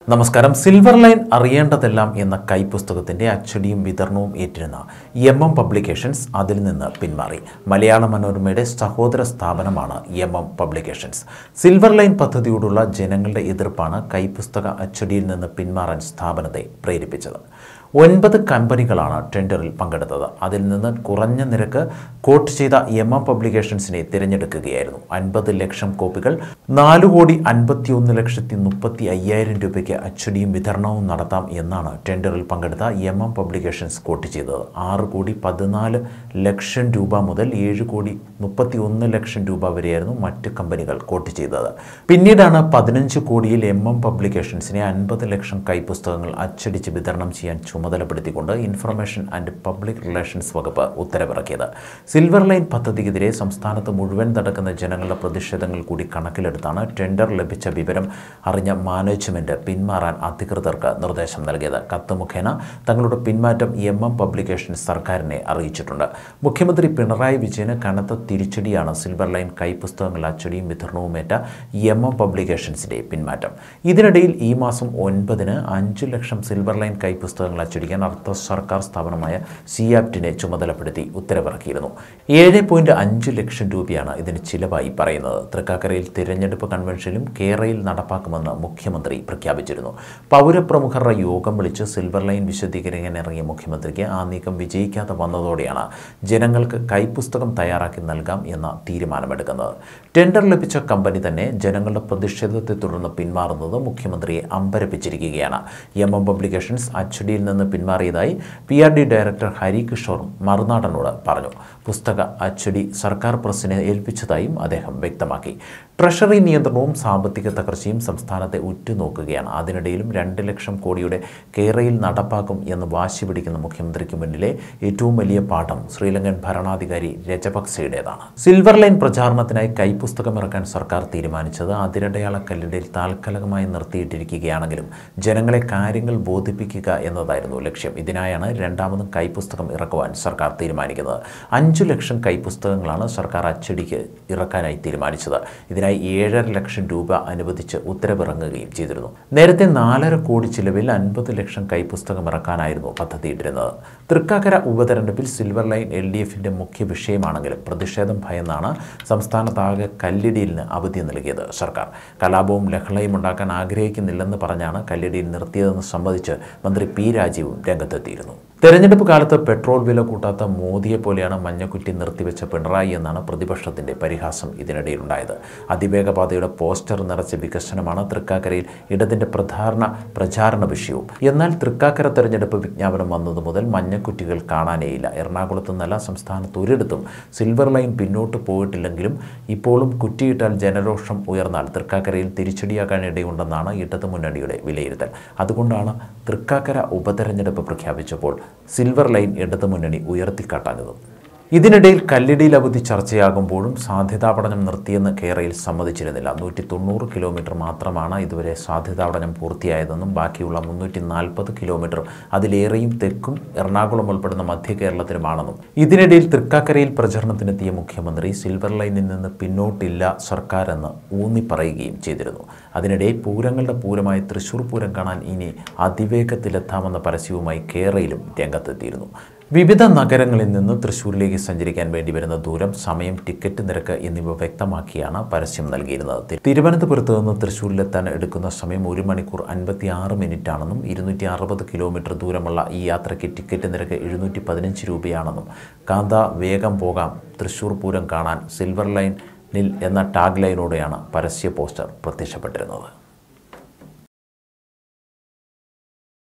നമസ്കാരം silver line അറിയേണ്ടതെല്ലാം എന്ന കൈപ്പുസ്തകത്തിന്റെ അച്ചടിയും വിതരണവും ഏറ്റിരുന്ന എം എം പബ്ലിക്കേഷൻസ് അതിൽ നിന്ന് പിന്മാറി മലയാള മനോരമയുടെ സഹോദര സ്ഥാപനമാണ് M M publications silver line പദ്ധതിയോടുള്ള ജനങ്ങളുടെ എതിർപ്പാണ് കൈപ്പുസ്തക അച്ചടിയിൽ നിന്ന് പിന്മാറാൻ സ്ഥാപനത്തെ പ്രേരിപ്പിച്ചത് ഒൻപത് കമ്പനികളാണ് ടെൻഡറിൽ പങ്കെടുത്തത് അതിൽ നിന്ന് കുറഞ്ഞ നിരക്ക് കോട്ട് ചെയ്ത എം എം പബ്ലിക്കേഷൻസിനെ തിരഞ്ഞെടുക്കുകയായിരുന്നു അൻപത് ലക്ഷം കോപ്പികൾ നാല് കോടി അൻപത്തിയൊന്ന് ലക്ഷത്തി മുപ്പത്തി അയ്യായിരം രൂപയ്ക്ക് അച്ചടിയും വിതരണവും നടത്താം എന്നാണ് ടെൻഡറിൽ പങ്കെടുത്ത എം എം പബ്ലിക്കേഷൻസ് കോട്ട് ചെയ്തത് ആറ് കോടി പതിനാല് ലക്ഷം രൂപ മുതൽ ഏഴ് കോടി മുപ്പത്തി ഒന്ന് ലക്ഷം രൂപ വരെയായിരുന്നു മറ്റ് കമ്പനികൾ കോട്ട് ചെയ്തത് പിന്നീടാണ് പതിനഞ്ച് കോടിയിൽ എം എം പബ്ലിക്കേഷൻസിനെ അൻപത് ലക്ഷം കൈപ്പുസ്തകങ്ങൾ അച്ചടിച്ച് വിതരണം ചെയ്യാൻ ചുമതലപ്പെടുത്തിക്കൊണ്ട് ഇൻഫർമേഷൻ ആൻഡ് പബ്ലിക് റിലേഷൻസ് വകുപ്പ് ഉത്തരവിറക്കിയത് സിൽവർ ലൈൻ പദ്ധതിക്കെതിരെ സംസ്ഥാനത്ത് മുഴുവൻ നടക്കുന്ന ജനങ്ങളുടെ പ്രതിഷേധങ്ങൾ കൂടി കണക്കിലെടുത്താണ് ടെൻഡർ ലഭിച്ച വിവരം അറിഞ്ഞ മാനേജ്മെന്റ് പിന്മാറാൻ അധികൃതർക്ക് നിർദ്ദേശം നൽകിയത് കത്ത് മുഖേന തങ്ങളുടെ പിന്മാറ്റം എം എം പബ്ലിക്കേഷൻസ് സർക്കാരിനെ അറിയിച്ചിട്ടുണ്ട് മുഖ്യമന്ത്രി പിണറായി വിജയന് കനത്ത തിരിച്ചടിയാണ് സിൽവർ ലൈൻ കൈപ്പുസ്തകങ്ങൾ അച്ചടിയും വിതരണവുമേറ്റ എം എം പബ്ലിക്കേഷൻസിന്റെ പിന്മാറ്റം ഇതിനിടയിൽ ഈ മാസം ഒൻപതിന് അഞ്ച് ലക്ഷം സിൽവർ ലൈൻ കൈപ്പുസ്തകങ്ങൾ അച്ചടിക്കാൻ അർദ്ധ സർക്കാർ സ്ഥാപനമായ സിയാപ്റ്റിനെ ചുമതലപ്പെടുത്തി ഉത്തരവിറക്കിയിരുന്നു ഏഴ് പോയിന്റ് അഞ്ച് ലക്ഷം രൂപയാണ് ഇതിന് ചിലവായി പറയുന്നത് തൃക്കാക്കരയിൽ തിരഞ്ഞെടുപ്പ് കൺവെൻഷനിലും കേരളയിൽ നടപ്പാക്കുമെന്ന് മുഖ്യമന്ത്രി പ്രഖ്യാപിച്ചിരുന്നു പൗരപ്രമുഖരുടെ യോഗം വിളിച്ച് സിൽവർ ലൈൻ വിശദീകരിക്കാൻ ഇറങ്ങിയ മുഖ്യമന്ത്രിക്ക് ആ നീക്കം വിജയിക്കാതെ വന്നതോടെയാണ് ജനങ്ങൾക്ക് കൈപ്പുസ്തകം തയ്യാറാക്കി നൽകാം എന്ന തീരുമാനമെടുക്കുന്നത് ടെൻഡർ ലഭിച്ച കമ്പനി തന്നെ ജനങ്ങളുടെ പ്രതിഷേധത്തെ തുടർന്ന് പിന്മാറുന്നത് മുഖ്യമന്ത്രിയെ അമ്പരപ്പിച്ചിരിക്കുകയാണ് എം എം പബ്ലിക്കേഷൻസ് അച്ചടിയിൽ നിന്ന് പിന്മാറിയതായി P R D director Hari Kishore മറുനാടനോട് പറഞ്ഞു പുസ്തക അച്ചടി സർക്കാർ പ്രസിനെ ഏൽപ്പിച്ചതായും അദ്ദേഹം വ്യക്തമാക്കി ട്രഷറി നിയന്ത്രണവും സാമ്പത്തിക തകർച്ചയും സംസ്ഥാനത്തെ ഉറ്റുനോക്കുകയാണ് അതിനിടയിലും രണ്ട് ലക്ഷം കോടിയുടെ കേരയിൽ നടപ്പാക്കും എന്ന് വാശി പിടിക്കുന്ന മുഖ്യമന്ത്രിക്ക് മുന്നിലെ ഏറ്റവും വലിയ പാഠം ശ്രീലങ്കൻ ഭരണാധികാരി രജപക്സെയുടേതാണ് സിൽവർ ലൈൻ പ്രചാരണത്തിനായി കൈപ്പുസ്തകം ഇറക്കാൻ സർക്കാർ തീരുമാനിച്ചത് അതിരടയാള കല്ലിടയിൽ താൽക്കാലികമായി നിർത്തിയിട്ടിരിക്കുകയാണെങ്കിലും ജനങ്ങളെ കാര്യങ്ങൾ ബോധിപ്പിക്കുക എന്നതായിരുന്നു ലക്ഷ്യം ഇതിനായാണ് രണ്ടാമതും കൈപ്പുസ്തകം ഇറക്കുവാൻ സർക്കാർ തീരുമാനിക്കുന്നത് അഞ്ചു ലക്ഷം കൈപ്പുസ്തകങ്ങളാണ് സർക്കാർ അച്ചടിക്ക് ഇറക്കാനായി തീരുമാനിച്ചത് ഇതിനായി ഏഴര ലക്ഷം രൂപ അനുവദിച്ച് ഉത്തരവിറങ്ങുകയും ചെയ്തിരുന്നു നേരത്തെ നാലര കോടി ചിലവിൽ അൻപത് ലക്ഷം കൈപ്പുസ്തകം ഇറക്കാനായിരുന്നു പദ്ധതിയിട്ടിരുന്നത് തൃക്കാക്കര ഉപതെരഞ്ഞെടുപ്പിൽ സിൽവർ ലൈൻ എൽ ഡി എഫിൻ്റെ മുഖ്യ വിഷയമാണെങ്കിലും പ്രതിഷേധം ഭയന്നാണ് സംസ്ഥാനത്താകെ കല്ലിടിയിലിന് അവധി നൽകിയത് സർക്കാർ കലാപവും ലഹളയും ഉണ്ടാക്കാൻ ആഗ്രഹിക്കുന്നില്ലെന്ന് പറഞ്ഞാണ് കല്ലിടിയിൽ നിർത്തിയതെന്ന് സംബന്ധിച്ച് മന്ത്രി പി രാജീവും രംഗത്തെത്തിയിരുന്നു തെരഞ്ഞെടുപ്പ് കാലത്ത് പെട്രോൾ വില കൂട്ടാത്ത മോദിയെ പോലെയാണ് മഞ്ഞക്കുറ്റി നിർത്തിവെച്ച പിണറായി എന്നാണ് പ്രതിപക്ഷത്തിന്റെ പരിഹാസം ഇതിനിടയിലുണ്ടായത് അതിവേഗപാതയുടെ പോസ്റ്റർ നിറച്ച വികസനമാണ് തൃക്കാക്കരയിൽ ഇടതിന്റെ പ്രധാന പ്രചാരണ വിഷയവും എന്നാൽ തൃക്കാക്കര തെരഞ്ഞെടുപ്പ് വിജ്ഞാപനം വന്നതു മുതൽ മഞ്ഞക്കുറ്റികൾ കാണാനേയില്ല എറണാകുളത്ത് നിന്നല്ല സംസ്ഥാനത്ത് ഒരിടത്തും സിൽവർ ലൈൻ പിന്നോട്ട് പോയിട്ടില്ലെങ്കിലും ഇപ്പോഴും കുറ്റിയിട്ടാൽ ജനരോഷം ഉയർന്നാൽ തൃക്കാക്കരയിൽ തിരിച്ചടിയാകാൻ ഇടയുണ്ടെന്നാണ് ഇടതു മുന്നണിയുടെ വിലയിരുത്തൽ അതുകൊണ്ടാണ് തൃക്കാക്കര ഉപതെരഞ്ഞെടുപ്പ് പ്രഖ്യാപിച്ചപ്പോൾ സിൽവർ ലൈൻ ഇടതു മുന്നണി ഉയർത്തിക്കാട്ടാഞ്ഞത് ഇതിനിടയിൽ കല്ലിടിയിൽ അവധി ചർച്ചയാകുമ്പോഴും സാധ്യതാ പഠനം നിർത്തിയെന്ന് കേരളയിൽ സമ്മതിച്ചിരുന്നില്ല നൂറ്റി തൊണ്ണൂറ് കിലോമീറ്റർ മാത്രമാണ് ഇതുവരെ സാധ്യതാ പഠനം പൂർത്തിയായതെന്നും ബാക്കിയുള്ള മുന്നൂറ്റി നാൽപ്പത് കിലോമീറ്റർ അതിലേറെയും തെക്കും എറണാകുളം ഉൾപ്പെടുന്ന മധ്യ കേരളത്തിലുമാണെന്നും ഇതിനിടയിൽ തൃക്കാക്കരയിൽ പ്രചരണത്തിനെത്തിയ മുഖ്യമന്ത്രി സിൽവർ ലൈനിൽ നിന്ന് പിന്നോട്ടില്ല സർക്കാരെന്ന് ഊന്നി പറയുകയും ചെയ്തിരുന്നു അതിനിടെ പൂരങ്ങളുടെ പൂരമായി തൃശൂർ പൂരം കാണാൻ ഇനി അതിവേഗത്തിലെത്താമെന്ന പരസ്യവുമായി കേരളയിലും രംഗത്തെത്തിയിരുന്നു വിവിധ നഗരങ്ങളിൽ നിന്ന് തൃശ്ശൂരിലേക്ക് സഞ്ചരിക്കാൻ വേണ്ടി വരുന്ന ദൂരം സമയം ടിക്കറ്റ് നിരക്ക് എന്നിവ വ്യക്തമാക്കിയാണ് പരസ്യം നൽകിയിരുന്നത് തിരുവനന്തപുരത്ത് നിന്ന് തൃശ്ശൂരിലെത്താൻ എടുക്കുന്ന സമയം ഒരു മണിക്കൂർ അൻപത്തി ആറ് മിനിറ്റ് ആണെന്നും ഇരുന്നൂറ്റി അറുപത് കിലോമീറ്റർ ദൂരമുള്ള ഈ യാത്രയ്ക്ക് ടിക്കറ്റ് നിരക്ക് എഴുന്നൂറ്റി പതിനഞ്ച് രൂപയാണെന്നും കാന്ത വേഗം പോകാം തൃശ്ശൂർ പൂരം കാണാൻ സിൽവർ ലൈനിൽ എന്ന ടാഗ് ലൈനോടെയാണ് പരസ്യ പോസ്റ്റർ പ്രത്യക്ഷപ്പെട്ടിരുന്നത്